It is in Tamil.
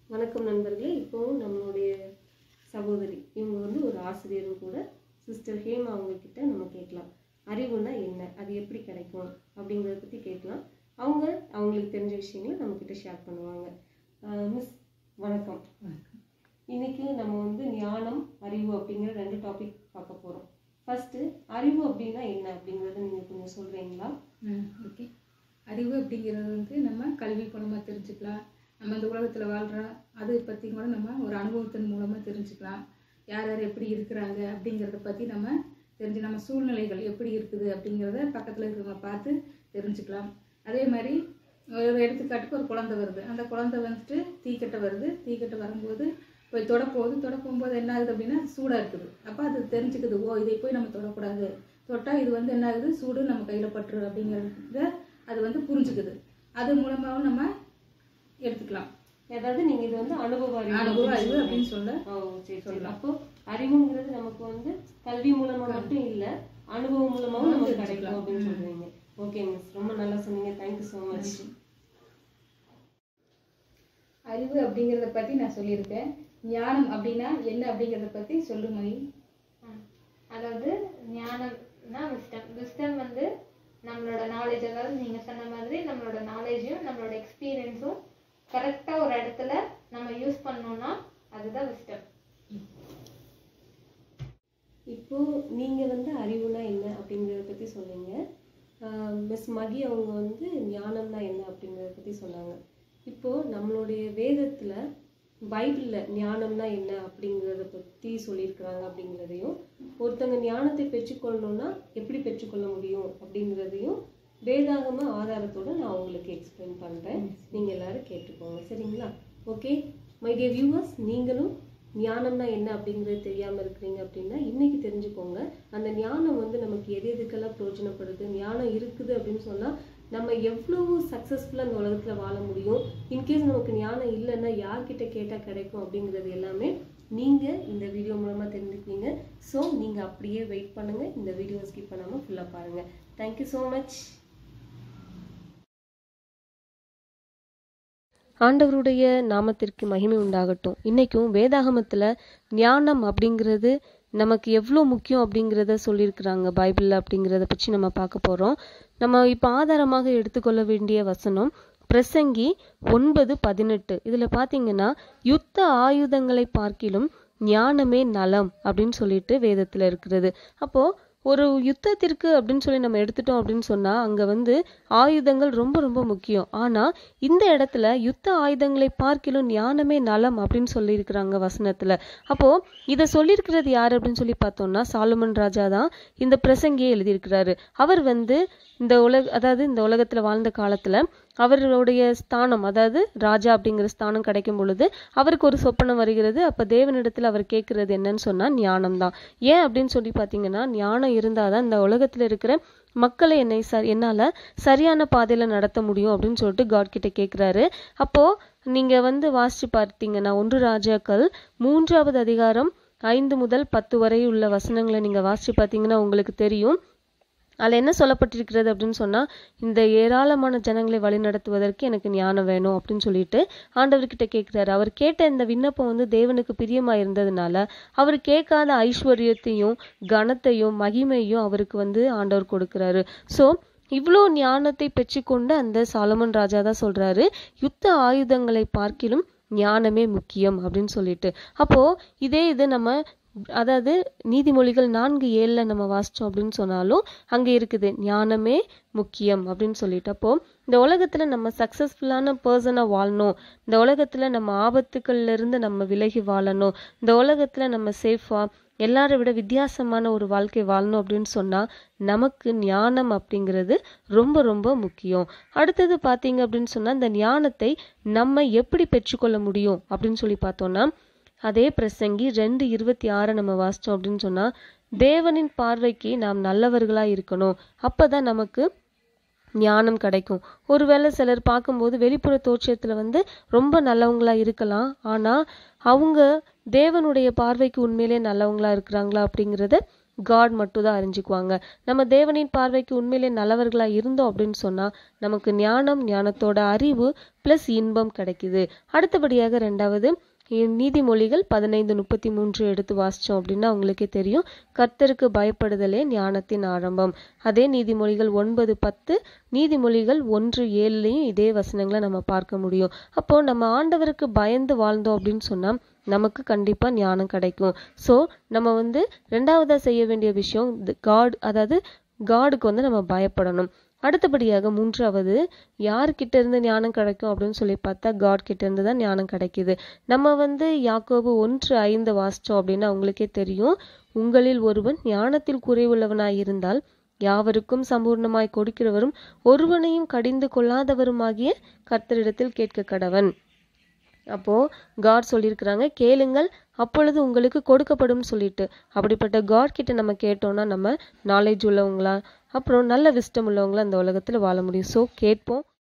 வணக்கம் நண்பர்களே இப்போ நம்மளுடைய சகோதரி இவங்க வந்து ஒரு ஆசிரியரும் கூட சிஸ்டர் ஹேமா அவங்க கிட்ட நம்ம கேட்கலாம் அறிவுனா என்ன அது எப்படி கிடைக்கும் அப்படிங்கிறத பற்றி கேட்கலாம் அவங்க அவங்களுக்கு தெரிஞ்ச விஷயங்களை நம்ம கிட்ட ஷேர் பண்ணுவாங்க மிஸ் வணக்கம் இன்னைக்கு நம்ம வந்து ஞானம் அறிவு அப்படிங்கிற ரெண்டு டாபிக் பார்க்க போகிறோம் ஃபர்ஸ்ட் அறிவு அப்படின்னா என்ன அப்படிங்கிறத நீங்கள் கொஞ்சம் சொல்கிறீங்களா ஓகே அறிவு அப்படிங்கிறது வந்து நம்ம கல்வி மூலமாக தெரிஞ்சுக்கலாம் நம்ம இந்த உலகத்தில் வாழ்கிறோம் அதை பற்றி கூட நம்ம ஒரு அனுபவத்தின் மூலமாக தெரிஞ்சுக்கலாம் யார் யார் எப்படி இருக்கிறாங்க அப்படிங்கிறத பற்றி நம்ம தெரிஞ்சு நம்ம சூழ்நிலைகள் எப்படி இருக்குது அப்படிங்கிறத பக்கத்தில் இருக்கிறவங்க பார்த்து தெரிஞ்சுக்கலாம் அதே மாதிரி ஒரு எடுத்துக்காட்டுக்கு ஒரு குழந்தை வருது அந்த குழந்தை வந்துட்டு தீக்கட்டை வருது தீக்கட்டை வரும்போது போய் தொடப்போகுது தொடப்போகும்போது என்ன ஆகுது அப்படின்னா சூடாக இருக்குது அப்போ அது தெரிஞ்சுக்குது ஓ இதை போய் நம்ம தொடக்கூடாது தொட்டால் இது வந்து என்ன ஆகுது சூடு நம்ம கையில் பட்டுரு அப்படிங்கிறத அது வந்து புரிஞ்சுக்குது அது மூலமாகவும் நம்ம எடுத்துக்கலாம் அதாவது நீங்க இது வந்து அனுபவ அறிவு அனுபவ அப்படின்னு அறிவு சொல்றீங்க. அப்படின்னு சொல்ல ஓ சரி சரி அப்போ அறிவுங்கிறது நமக்கு வந்து கல்வி மூலமா மட்டும் இல்ல அனுபவம் மூலமாவும் நமக்கு கிடைக்கும் அப்படின்னு சொல்றீங்க ஓகே மிஸ் ரொம்ப நல்லா சொன்னீங்க தேங்க்யூ ஸோ மச் அறிவு அப்படிங்கிறத பற்றி நான் சொல்லியிருக்கேன் ஞானம் அப்படின்னா என்ன அப்படிங்கிறத பற்றி சொல்லு மணி ம். அதாவது ஞானம்னா விஸ்டம் விஸ்டம் வந்து நம்மளோட நாலேஜ் அதாவது நீங்க சொன்ன மாதிரி நம்மளோட நாலேஜையும் நம்மளோட எக்ஸ்பீரியன்ஸும் கரெக்டா ஒரு இடத்துல நம்ம யூஸ் பண்ணோம்னா அதுதான் விஸ்டம் இப்போ நீங்க வந்து அறிவுனா என்ன அப்படிங்கறத பத்தி சொன்னீங்க மிஸ் மகி அவங்க வந்து ஞானம்னா என்ன அப்படிங்கறத பத்தி சொன்னாங்க இப்போ நம்மளுடைய வேதத்துல பைபிள்ல ஞானம்னா என்ன அப்படிங்கறத பத்தி சொல்லியிருக்கிறாங்க அப்படிங்கிறதையும் ஒருத்தங்க ஞானத்தை பெற்றுக்கொள்ளணும்னா எப்படி பெற்றுக்கொள்ள முடியும் அப்படிங்கிறதையும் வேதாகம ஆதாரத்தோட நான் உங்களுக்கு எக்ஸ்பிளைன் பண்றேன் நீங்க எல்லாரும் கேட்டுக்கோங்க சரிங்களா ஓகே மை டியர் வியூவர்ஸ் நீங்களும் ஞானம்னா என்ன அப்படிங்கிறது தெரியாம இருக்கிறீங்க அப்படின்னா இன்னைக்கு தெரிஞ்சுக்கோங்க அந்த ஞானம் வந்து நமக்கு எது எதுக்கெல்லாம் பிரயோஜனப்படுது ஞானம் இருக்குது அப்படின்னு சொன்னா நம்ம எவ்வளவு சக்ஸஸ்ஃபுல்லாக அந்த உலகத்துல வாழ முடியும் இன்கேஸ் நமக்கு ஞானம் இல்லைன்னா யார்கிட்ட கேட்டா கிடைக்கும் அப்படிங்கிறது எல்லாமே நீங்க இந்த வீடியோ மூலமா தெரிஞ்சுக்குவீங்க ஸோ நீங்க அப்படியே வெயிட் பண்ணுங்க இந்த வீடியோ ஸ்கிப் பண்ணாம ஃபுல்லா பாருங்க தேங்க்யூ ஸோ மச் ஆண்டவருடைய நாமத்திற்கு மகிமை உண்டாகட்டும் இன்னைக்கும் வேதாகமத்துல ஞானம் அப்படிங்கிறது நமக்கு எவ்வளோ முக்கியம் அப்படிங்கிறத சொல்லியிருக்கிறாங்க பைபிளில் அப்படிங்கிறத பற்றி நம்ம பார்க்க போகிறோம் நம்ம இப்போ ஆதாரமாக எடுத்துக்கொள்ள வேண்டிய வசனம் பிரசங்கி ஒன்பது பதினெட்டு இதில் பார்த்தீங்கன்னா யுத்த ஆயுதங்களை பார்க்கிலும் ஞானமே நலம் அப்படின்னு சொல்லிட்டு வேதத்தில் இருக்கிறது அப்போது ஒரு யுத்தத்திற்கு அப்படின்னு சொல்லி நம்ம எடுத்துட்டோம் அப்படின்னு சொன்னா அங்க வந்து ஆயுதங்கள் ரொம்ப ரொம்ப முக்கியம் ஆனா இந்த இடத்துல யுத்த ஆயுதங்களை பார்க்கிலும் ஞானமே நலம் அப்படின்னு சொல்லியிருக்கிறாங்க வசனத்துல அப்போ இதை சொல்லியிருக்கிறது யார் அப்படின்னு சொல்லி பார்த்தோம்னா சாலுமன் ராஜா தான் இந்த பிரசங்கியை எழுதியிருக்கிறாரு அவர் வந்து இந்த உலக அதாவது இந்த உலகத்துல வாழ்ந்த காலத்துல அவருடைய ஸ்தானம் அதாவது ராஜா அப்படிங்கிற ஸ்தானம் கிடைக்கும் பொழுது அவருக்கு ஒரு சொப்பனம் வருகிறது அப்ப தேவனிடத்துல அவர் கேட்கிறது என்னன்னு சொன்னா ஞானம் தான் ஏன் அப்படின்னு சொல்லி பாத்தீங்கன்னா ஞானம் இருந்தாதான் இந்த உலகத்துல இருக்கிற மக்களை என்னை ச என்னால சரியான பாதையில நடத்த முடியும் அப்படின்னு சொல்லிட்டு காட் கிட்ட கேக்குறாரு அப்போ நீங்க வந்து வாசிச்சு பார்த்தீங்கன்னா ஒன்று ராஜாக்கள் மூன்றாவது அதிகாரம் ஐந்து முதல் பத்து வரை உள்ள வசனங்களை நீங்க வாசிச்சு பார்த்தீங்கன்னா உங்களுக்கு தெரியும் அதில் என்ன சொல்லப்பட்டிருக்கிறது அப்படின்னு சொன்னா இந்த ஏராளமான ஜனங்களை வழிநடத்துவதற்கு எனக்கு ஞானம் வேணும் அப்படின்னு சொல்லிட்டு ஆண்டவர்கிட்ட கேட்கிறாரு அவர் கேட்ட இந்த விண்ணப்பம் வந்து தேவனுக்கு பிரியமா இருந்ததுனால அவர் கேட்காத ஐஸ்வர்யத்தையும் கனத்தையும் மகிமையும் அவருக்கு வந்து ஆண்டவர் கொடுக்கிறாரு ஸோ இவ்வளோ ஞானத்தை பெற்றுக்கொண்டு அந்த சாலமன் ராஜா தான் சொல்றாரு யுத்த ஆயுதங்களை பார்க்கிலும் ஞானமே முக்கியம் அப்படின்னு சொல்லிட்டு அப்போ இதே இது நம்ம அதாவது நீதிமொழிகள் நான்கு ஏழுல நம்ம வாசிச்சோம் அப்படின்னு சொன்னாலும் அங்க இருக்குது ஞானமே முக்கியம் அப்படின்னு சொல்லிட்டு அப்போ இந்த உலகத்துல நம்ம சக்சஸ்ஃபுல்லான பர்சனா வாழணும் இந்த உலகத்துல நம்ம ஆபத்துக்கள்ல இருந்து நம்ம விலகி வாழணும் இந்த உலகத்துல நம்ம சேஃபா எல்லாரை விட வித்தியாசமான ஒரு வாழ்க்கை வாழணும் அப்படின்னு சொன்னா நமக்கு ஞானம் அப்படிங்கிறது ரொம்ப ரொம்ப முக்கியம் அடுத்தது பாத்தீங்க அப்படின்னு சொன்னா இந்த ஞானத்தை நம்ம எப்படி பெற்றுக்கொள்ள முடியும் அப்படின்னு சொல்லி பார்த்தோம்னா அதே பிரசங்கி ரெண்டு இருபத்தி ஆறை நம்ம வாசிச்சோம் அப்படின்னு சொன்னா தேவனின் பார்வைக்கு நாம் நல்லவர்களா இருக்கணும் அப்பதான் நமக்கு ஞானம் கிடைக்கும் ஒருவேளை சிலர் பார்க்கும்போது வெளிப்புற தோற்றத்துல வந்து ரொம்ப நல்லவங்களா இருக்கலாம் ஆனா அவங்க தேவனுடைய பார்வைக்கு உண்மையிலே நல்லவங்களா இருக்கிறாங்களா அப்படிங்கிறத காட் மட்டும் தான் அறிஞ்சுக்குவாங்க நம்ம தேவனின் பார்வைக்கு உண்மையிலே நல்லவர்களா இருந்தோம் அப்படின்னு சொன்னா நமக்கு ஞானம் ஞானத்தோட அறிவு பிளஸ் இன்பம் கிடைக்குது அடுத்தபடியாக ரெண்டாவது இ- நீதிமொழிகள் பதினைந்து முப்பத்தி மூன்று எடுத்து வாசிச்சோம் அப்படின்னா உங்களுக்கே தெரியும் கர்த்தருக்கு பயப்படுதலே ஞானத்தின் ஆரம்பம் அதே நீதிமொழிகள் ஒன்பது பத்து நீதிமொழிகள் ஒன்று ஏழுலையும் இதே வசனங்களை நம்ம பார்க்க முடியும் அப்போ நம்ம ஆண்டவருக்கு பயந்து வாழ்ந்தோம் அப்படின்னு சொன்னா நமக்கு கண்டிப்பா ஞானம் கிடைக்கும் ஸோ நம்ம வந்து ரெண்டாவதா செய்ய வேண்டிய விஷயம் காட் அதாவது காடுக்கு வந்து நம்ம பயப்படணும் அடுத்தபடியாக மூன்றாவது யார்கிட்ட இருந்து ஞானம் கிடைக்கும் அப்படின்னு சொல்லி பார்த்தா காட் கிட்ட இருந்து தான் ஞானம் கிடைக்குது நம்ம வந்து யாக்கோபு ஒன்று ஐந்து வாசிச்சோம் அப்படின்னா உங்களுக்கே தெரியும் உங்களில் ஒருவன் ஞானத்தில் குறைவுள்ளவனாய் இருந்தால் யாவருக்கும் சம்பூர்ணமாய் கொடுக்கிறவரும் ஒருவனையும் கடிந்து கொள்ளாதவருமாகிய கர்த்தரிடத்தில் கேட்க கடவன் அப்போ காட் சொல்லியிருக்கிறாங்க கேளுங்கள் அப்பொழுது உங்களுக்கு கொடுக்கப்படும் சொல்லிட்டு அப்படிப்பட்ட காட் கிட்ட நம்ம கேட்டோம்னா நம்ம நாலேஜ் உள்ளவங்களா அப்புறம் நல்ல விஸ்டம் உள்ளவங்களா இந்த உலகத்துல வாழ முடியும் ஸோ கேட்போம்